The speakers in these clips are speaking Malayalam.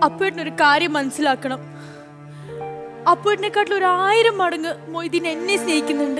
അപ്പേട്ടൻ ഒരു കാര്യം മനസ്സിലാക്കണം അപ്പേട്ടനെക്കാട്ടിൽ ഒരു ആയിരം മടങ്ങ് മൊയ്തീൻ എന്നെ സ്നേഹിക്കുന്നുണ്ട്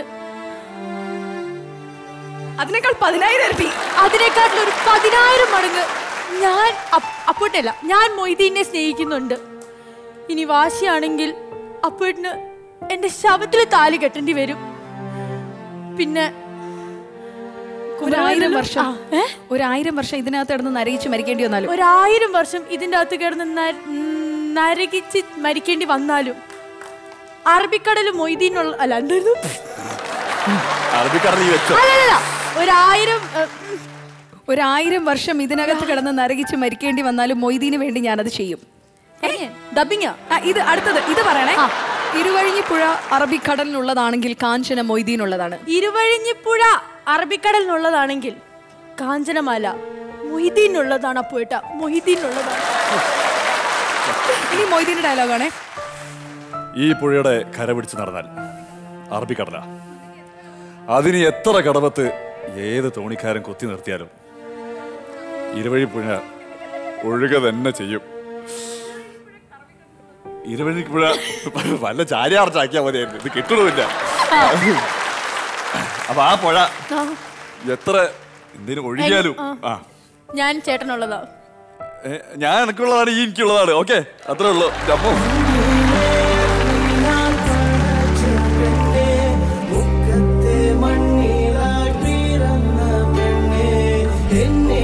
അതിനേക്കാൾ പതിനായിരം ഇരട്ടി അതിനേക്കാട്ടിൽ ഒരു പതിനായിരം മടങ്ങ് ഞാൻ അപ്പോട്ടല്ല ഞാൻ മൊയ്തീനെ സ്നേഹിക്കുന്നുണ്ട് ഇനി വാശിയാണെങ്കിൽ അപ്പോട്ടിന് എന്റെ ശവത്തിൽ താലി കെട്ടേണ്ടി വരും പിന്നെ ഒരായിരം വർഷം ആ, ഏ? ഒരായിരം വർഷം ഇതിനകത്ത് കിടന്ന് നരകിച്ച് മരിക്കേണ്ടി വന്നാലും ഒരായിരം വർഷം ഇതിന്റെ അകത്ത് കിടന്ന് നര- നരകിച്ച് മരിക്കേണ്ടി വന്നാലും അറബിക്കടൽ മൊയ്തീനുള്ള അല്ല എന്തായിരുന്നു അറബിക്കടലിൽ വെച്ചോ അല്ലല്ല ഒരായിരം ഏ, ഉം, ഒരായിരം വർഷം ഇതിനകത്ത് കിടന്ന് നരകിച്ച് മരിക്കേണ്ടി വന്നാലും മൊയ്തീന് വേണ്ടി ഞാനത് ചെയ്യും എങ്ങനെ? ഡബിങ്ങാ ആ, ഇത് അടുത്തത് ഇത് പറയണേ ഇരുവഴിഞ്ഞിപ്പുഴ അറബിക്കടലിനുള്ളതാണെങ്കിൽ കാഞ്ചന മൊയ്തീനുള്ളതാണ് ഇരുവഴിഞ്ഞിപ്പുഴ അറബിക്കടലിനുള്ളതാണെങ്കിൽ കാഞ്ചനമാല മൊയ്തീനുള്ളതാണ് അപ്പോയിട്ട മൊയ്തീനുള്ളതാണ് ഇനി മൊയ്തീന്റെ ഡയലോഗാണേ ഈ പുഴയുടെ കര പിടിച്ച് നടന്നാൽ അറബിക്കടല അതിന് എത്ര കടവത്ത് ഏത് തോണിക്കാരൻ കൊത്തി നിർത്തിയാലും ഇരുവഴി പുഴ ഒഴുക തന്നെ ചെയ്യും ഇരുവഴി പുഴ വല്ല ചാരിയാർച്ചാക്കിയാൽ മതിയായിരുന്നു ഇത് കിട്ടണമില്ല അപ്പൊ ആ പുഴ എത്ര എന്തിനു ഒഴുകിയാലും ആ ഞാൻ ചേട്ടനുള്ളതാ ഏ, ഞാൻ എനിക്കുള്ളതാണ് ഈ എനിക്കുള്ളതാണ് ഓക്കെ അത്രേ ഉള്ളൂ അപ്പോ മുഖത്തെ മണ്ണിലാട്ടിറന്ന പെണ്ണെ എന്നെ